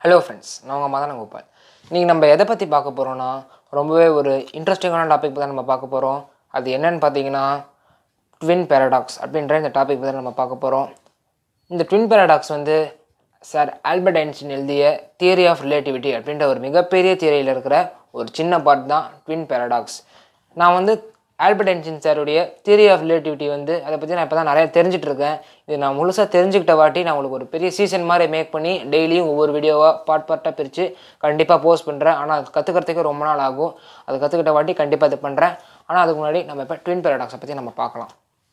hello friends நான் உங்கள் மதன கோபால் இன்றைக்கி நம்ம எதை பற்றி பார்க்க போகிறோன்னா ரொம்பவே ஒரு இன்ட்ரெஸ்டிங்கான டாபிக் தான் நம்ம பார்க்க போகிறோம் அது என்னன்னு பார்த்தீங்கன்னா ட்வின் பேரடாக்ஸ் அப்படின்ற இந்த டாபிக் பற்றி நம்ம பார்க்க போகிறோம் இந்த ட்வின் பேரடாக்ஸ் வந்து சார் ஆல்பர்ட் ஐன்ஸ்டீன் எழுதிய தியரி ஆஃப் ரிலேட்டிவிட்டி அப்படின்ற ஒரு மிகப்பெரிய தியரியில் இருக்கிற ஒரு சின்ன பார்ட் தான் ட்வின் பேரடாக்ஸ் நான் வந்து ஆல்பர்ட் ஐன்ஸ்டீன் சாருடைய தியரி ஆஃப் ரிலேட்டிவிட்டி வந்து அதை பற்றி நான் இப்போ தான் நிறைய தெரிஞ்சுட்டு இருக்கேன் இது நான் முழுசாக தெரிஞ்சுக்கிட்ட வாட்டி நான் உங்களுக்கு ஒரு பெரிய சீசன் மாதிரி மேக் பண்ணி டெய்லியும் ஒவ்வொரு வீடியோவாக பார்ட் பார்ட்டாக பிரித்து கண்டிப்பாக போஸ்ட் பண்ணுறேன் ஆனால் அது கற்றுக்கிறதுக்கு ரொம்ப நாள் ஆகும் அது கற்றுக்கிட்ட வாட்டி கண்டிப்பாக இது பண்ணுறேன் ஆனால் அதுக்கு முன்னாடி நம்ம இப்போ ட்வின் பேரடாக்ஸை பற்றி நம்ம பார்க்கலாம்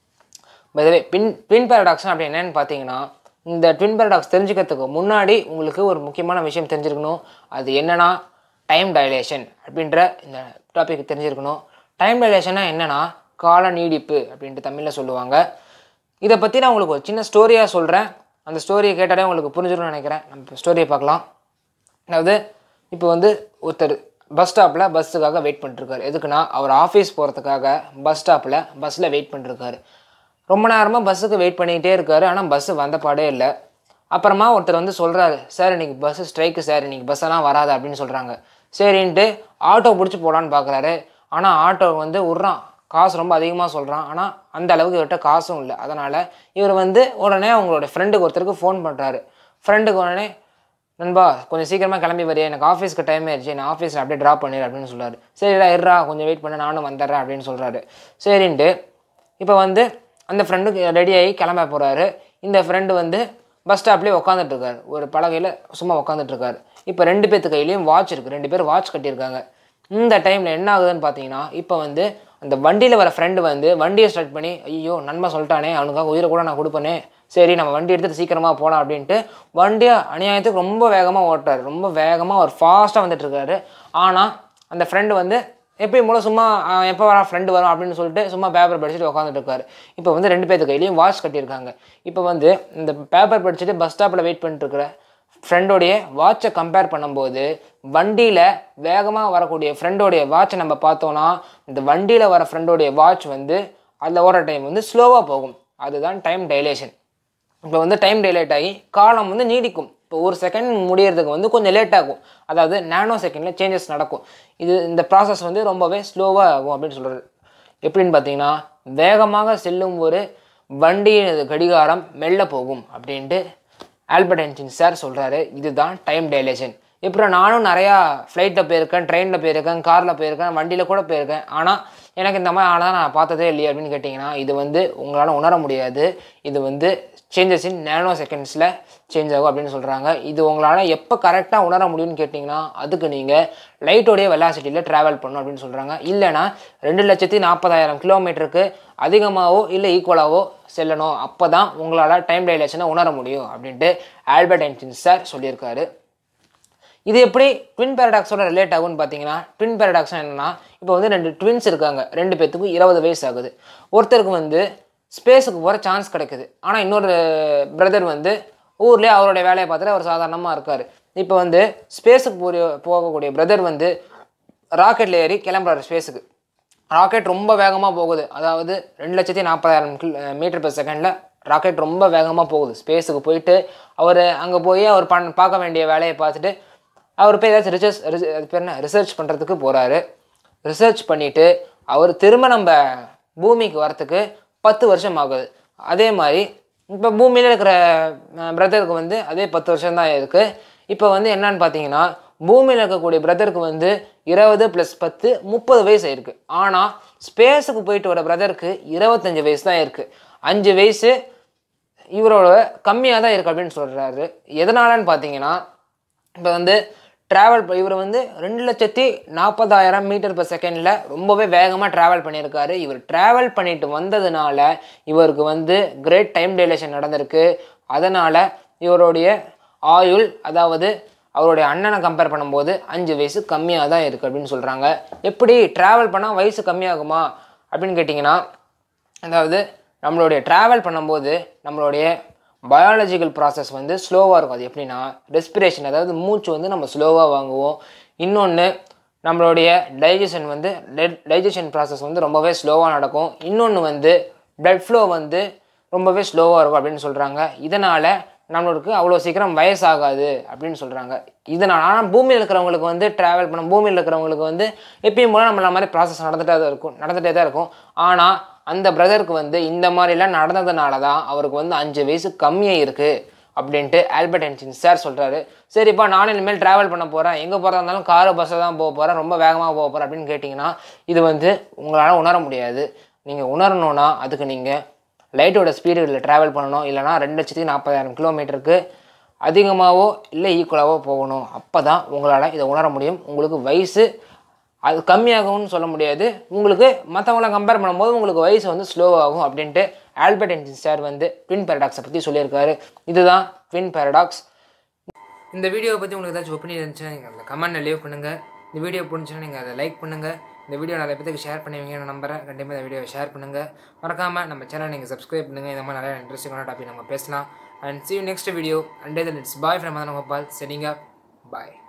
பதவே பின் ட்வின் பேரடாக்ஸ் அப்படி என்னன்னு பார்த்தீங்கன்னா இந்த ட்வின் பேரடாக்ஸ் தெரிஞ்சுக்கிறதுக்கு முன்னாடி உங்களுக்கு ஒரு முக்கியமான விஷயம் தெரிஞ்சிருக்கணும் அது என்னன்னா டைம் டைலேஷன் அப்படின்ற இந்த டாபிக் தெரிஞ்சிருக்கணும் டைம் டைலேஷன்னா என்னன்னா கால நீடிப்பு அப்படின்ட்டு தமிழில் சொல்லுவாங்க இதை பற்றி நான் உங்களுக்கு ஒரு சின்ன ஸ்டோரியாக சொல்கிறேன் அந்த ஸ்டோரியை கேட்டாலே உங்களுக்கு புரிஞ்சிடும்னு நினைக்கிறேன் நம்ம ஸ்டோரியை பார்க்கலாம் அதாவது இப்போ வந்து ஒருத்தர் பஸ் ஸ்டாப்பில் பஸ்ஸுக்காக வெயிட் பண்ணிட்டுருக்காரு எதுக்குன்னா அவர் ஆஃபீஸ் போகிறதுக்காக பஸ் ஸ்டாப்பில் பஸ்ஸில் வெயிட் பண்ணிட்டுருக்காரு ரொம்ப நேரமாக பஸ்ஸுக்கு வெயிட் பண்ணிக்கிட்டே இருக்காரு ஆனால் பஸ்ஸு வந்த பாடே இல்லை அப்புறமா ஒருத்தர் வந்து சொல்கிறாரு சார் இன்னைக்கு பஸ்ஸு ஸ்ட்ரைக்கு சார் இன்னைக்கு பஸ்ஸெல்லாம் வராது அப்படின்னு சொல்கிறாங்க சரின்ட்டு ஆட்டோ பிடிச்சி போகலான்னு பார்க்குறாரு ஆனால் ஆட்டோ வந்து விட்றான் காசு ரொம்ப அதிகமாக சொல்கிறான் ஆனால் அந்த அளவுக்கு இவர்கிட்ட காசும் இல்லை அதனால் இவர் வந்து உடனே அவங்களோட ஃப்ரெண்டுக்கு ஒருத்தருக்கு ஃபோன் பண்ணுறாரு ஃப்ரெண்டுக்கு உடனே நண்பா கொஞ்சம் சீக்கிரமாக கிளம்பி வரியா எனக்கு ஆஃபீஸ்க்கு டைம் ஆயிடுச்சு நான் ஆஃபீஸில் அப்படியே ட்ராப் பண்ணிடு அப்படின்னு சொல்றாரு சரிடா இருடா கொஞ்சம் வெயிட் பண்ண நானும் வந்துடுறேன் அப்படின்னு சொல்கிறாரு சரின்ட்டு இப்போ வந்து அந்த ஃப்ரெண்டுக்கு ரெடியாகி கிளம்ப போகிறாரு இந்த ஃப்ரெண்டு வந்து பஸ் ஸ்டாப்லேயே உட்காந்துட்டு இருக்காரு ஒரு பலகையில் சும்மா உட்காந்துட்டு இருக்காரு இப்போ ரெண்டு பேர்த்து கையிலையும் வாட்ச் இருக்குது ரெண்டு பேர் வாட்ச் கட்டியிருக்காங்க இந்த டைமில் என்ன ஆகுதுன்னு பார்த்தீங்கன்னா இப்போ வந்து அந்த வண்டியில் வர ஃப்ரெண்டு வந்து வண்டியை ஸ்டார்ட் பண்ணி ஐயோ நண்பன் சொல்லிட்டானே அவனுக்காக உயிரை கூட நான் கொடுப்பேனே சரி நம்ம வண்டி எடுத்துகிட்டு சீக்கிரமாக போகலாம் அப்படின்ட்டு வண்டியை அநியாயத்துக்கு ரொம்ப வேகமாக ஓட்டுறாரு ரொம்ப வேகமாக ஒரு ஃபாஸ்ட்டாக வந்துட்டு இருக்காரு ஆனால் அந்த ஃப்ரெண்டு வந்து எப்பயும் போல சும்மா அவன் எப்போ வரா ஃப்ரெண்டு வரும் அப்படின்னு சொல்லிட்டு சும்மா பேப்பர் படிச்சுட்டு உட்காந்துட்டு இருக்காரு இப்போ வந்து ரெண்டு பேர்த்து கையிலையும் வாட்ச் கட்டியிருக்காங்க இப்போ வந்து இந்த பேப்பர் படிச்சுட்டு பஸ் ஸ்டாப்பில் வெயிட் பண்ணிட்டு இருக்கிற ஃப்ரெண்டோடைய வாட்சை கம்பேர் பண்ணும்போது வண்டியில் வேகமாக வரக்கூடிய ஃப்ரெண்டோடைய வாட்சை நம்ம பார்த்தோன்னா இந்த வண்டியில் வர ஃப்ரெண்டோடைய வாட்ச் வந்து அதில் ஓடுற டைம் வந்து ஸ்லோவாக போகும் அதுதான் டைம் டைலேஷன் இப்போ வந்து டைம் டிலேட் ஆகி காலம் வந்து நீடிக்கும் இப்போ ஒரு செகண்ட் முடியறதுக்கு வந்து கொஞ்சம் லேட் ஆகும் அதாவது நானோ செகண்டில் சேஞ்சஸ் நடக்கும் இது இந்த ப்ராசஸ் வந்து ரொம்பவே ஸ்லோவாக ஆகும் அப்படின்னு சொல்கிறது எப்படின்னு பார்த்தீங்கன்னா வேகமாக செல்லும் ஒரு வண்டியின் கடிகாரம் மெல்ல போகும் அப்படின்ட்டு ஆல்பர்ட் ஐன்ஸ்டீன் சார் சொல்கிறாரு இதுதான் டைம் டைலேஷன் இப்போ நானும் நிறையா ஃப்ளைட்டில் போயிருக்கேன் ட்ரெயினில் போயிருக்கேன் காரில் போயிருக்கேன் வண்டியில் கூட போயிருக்கேன் ஆனால் எனக்கு இந்த மாதிரி ஆனால் நான் பார்த்ததே இல்லையே அப்படின்னு கேட்டிங்கன்னா இது வந்து உங்களால் உணர முடியாது இது வந்து சேஞ்சஸ் இன் நேனோ செகண்ட்ஸில் சேஞ்ச் ஆகும் அப்படின்னு சொல்கிறாங்க இது உங்களால் எப்போ கரெக்டாக உணர முடியும்னு கேட்டிங்கன்னா அதுக்கு நீங்கள் லைட்டோடைய வெலாசிட்டியில் ட்ராவல் பண்ணணும் அப்படின்னு சொல்கிறாங்க இல்லைனா ரெண்டு லட்சத்தி நாற்பதாயிரம் கிலோமீட்டருக்கு அதிகமாகவோ இல்லை ஈக்குவலாகவோ செல்லணும் அப்போ தான் உங்களால் டைம் டைலேஷனை உணர முடியும் அப்படின்ட்டு ஆல்பர்ட் ஐன்ஸ்டீன் சார் சொல்லியிருக்காரு இது எப்படி ட்வின் பேரடாக்ஸோட ரிலேட் ஆகும்னு பார்த்தீங்கன்னா ட்வின் பேரடாக்ஸ் என்னன்னா இப்போ வந்து ரெண்டு ட்வின்ஸ் இருக்காங்க ரெண்டு பேத்துக்கும் இருபது வயசு ஆகுது ஒருத்தருக்கு வந்து ஸ்பேஸுக்கு போகிற சான்ஸ் கிடைக்குது ஆனால் இன்னொரு பிரதர் வந்து ஊர்லேயே அவருடைய வேலையை பார்த்துட்டு அவர் சாதாரணமாக இருக்கார் இப்போ வந்து ஸ்பேஸுக்கு போகிற போகக்கூடிய பிரதர் வந்து ராக்கெட்டில் ஏறி கிளம்புறாரு ஸ்பேஸுக்கு ராக்கெட் ரொம்ப வேகமாக போகுது அதாவது ரெண்டு லட்சத்தி நாற்பதாயிரம் கில் மீட்டர் பெர் செகண்டில் ராக்கெட் ரொம்ப வேகமாக போகுது ஸ்பேஸுக்கு போயிட்டு அவர் அங்கே போய் அவர் பண் பார்க்க வேண்டிய வேலையை பார்த்துட்டு அவர் போய் ஏதாச்சும் ரிசர்ச் அது பேர் என்ன ரிசர்ச் பண்ணுறதுக்கு போகிறாரு ரிசர்ச் பண்ணிவிட்டு அவர் திரும்ப நம்ம பூமிக்கு வரத்துக்கு பத்து வருஷம் ஆகுது அதே மாதிரி இப்போ பூமியில் இருக்கிற பிரதருக்கு வந்து அதே பத்து வருஷம் தான் இருக்குது இப்போ வந்து என்னன்னு பார்த்தீங்கன்னா பூமியில் இருக்கக்கூடிய பிரதருக்கு வந்து இருபது ப்ளஸ் பத்து முப்பது வயசு ஆயிருக்கு ஆனால் ஸ்பேஸுக்கு போயிட்டு வர பிரதருக்கு இருபத்தஞ்சி வயசு தான் இருக்குது அஞ்சு வயசு இவரோட கம்மியாக தான் இருக்குது அப்படின்னு சொல்கிறாரு எதனாலன்னு பார்த்தீங்கன்னா இப்போ வந்து ட்ராவல் இவர் வந்து ரெண்டு லட்சத்தி நாற்பதாயிரம் மீட்டர் பர் செகண்டில் ரொம்பவே வேகமாக ட்ராவல் பண்ணியிருக்காரு இவர் ட்ராவல் பண்ணிட்டு வந்ததுனால இவருக்கு வந்து கிரேட் டைம் டைலேஷன் நடந்திருக்கு அதனால் இவருடைய ஆயுள் அதாவது அவருடைய அண்ணனை கம்பேர் பண்ணும்போது அஞ்சு வயசு கம்மியாக தான் இருக்குது அப்படின்னு சொல்கிறாங்க எப்படி ட்ராவல் பண்ணால் வயசு கம்மியாகுமா அப்படின்னு கேட்டிங்கன்னா அதாவது நம்மளுடைய ட்ராவல் பண்ணும்போது நம்மளுடைய பயாலஜிக்கல் ப்ராசஸ் வந்து ஸ்லோவாக இருக்கும் அது எப்படின்னா ரெஸ்பிரேஷன் அதாவது மூச்சு வந்து நம்ம ஸ்லோவாக வாங்குவோம் இன்னொன்று நம்மளுடைய டைஜஷன் வந்து டைஜஷன் ப்ராசஸ் வந்து ரொம்பவே ஸ்லோவாக நடக்கும் இன்னொன்று வந்து பிளட் ஃப்ளோ வந்து ரொம்பவே ஸ்லோவாக இருக்கும் அப்படின்னு சொல்கிறாங்க இதனால் நம்மளுக்கு அவ்வளோ சீக்கிரம் வயசாகாது அப்படின்னு சொல்கிறாங்க இதனால் ஆனால் பூமியில் இருக்கிறவங்களுக்கு வந்து ட்ராவல் பண்ண பூமியில் இருக்கிறவங்களுக்கு வந்து எப்பயும் போல நம்மள மாதிரி ப்ராசஸ் நடந்துகிட்டே தான் இருக்கும் நடந்துகிட்டே தான் இருக்கும் ஆனால் அந்த பிரதருக்கு வந்து இந்த மாதிரிலாம் நடந்ததுனால தான் அவருக்கு வந்து அஞ்சு வயசு கம்மியாக இருக்குது அப்படின்ட்டு ஆல்பர்ட் ஐன்ஸ்டீன் சார் சொல்கிறாரு சரிப்பா நானும் இனிமேல் ட்ராவல் பண்ண போகிறேன் எங்கே போகிறதா இருந்தாலும் காரு பஸ்ஸை தான் போக போகிறேன் ரொம்ப வேகமாக போக போகிறேன் அப்படின்னு கேட்டிங்கன்னா இது வந்து உங்களால் உணர முடியாது நீங்கள் உணரணுன்னா அதுக்கு நீங்கள் லைட்டோட ஸ்பீடில் ட்ராவல் பண்ணணும் இல்லைனா ரெண்டு லட்சத்தி நாற்பதாயிரம் கிலோமீட்டருக்கு அதிகமாகவோ இல்லை ஈக்குவலாகவோ போகணும் அப்போ தான் உங்களால் இதை உணர முடியும் உங்களுக்கு வயசு அது கம்மியாகும்னு சொல்ல முடியாது உங்களுக்கு மற்றவங்கள கம்பேர் பண்ணும்போது உங்களுக்கு வயசு வந்து ஸ்லோவாகும் அப்படின்ட்டு ஆல்பர்ட் ஐன்ஸ்டீன் சார் வந்து ட்வின் பேரடாக்ஸை பற்றி சொல்லியிருக்காரு இதுதான் ட்வின் பேரடாக்ஸ் இந்த வீடியோவை பற்றி உங்களுக்கு ஏதாச்சும் ஒப்பீனியன் இருந்துச்சுன்னா நீங்கள் அந்த கமெண்ட்டில் லீவ் பண்ணுங்கள் இந்த வீடியோ பிடிச்சுன்னா நீங்கள் அதை லைக் பண்ணுங்கள் இந்த வீடியோ நிறைய பேருக்கு ஷேர் பண்ணுவீங்கன்னு நம்புறேன் கண்டிப்பாக இந்த வீடியோவை ஷேர் பண்ணுங்கள் மறக்காமல் நம்ம சேனல் நீங்கள் சப்ஸ்கிரைப் பண்ணுங்கள் இந்த மாதிரி நிறைய இன்ட்ரெஸ்டிங்கான டாபிக் நம்ம பேசலாம் and see you next video until then it's bye from Madan Gopal setting up bye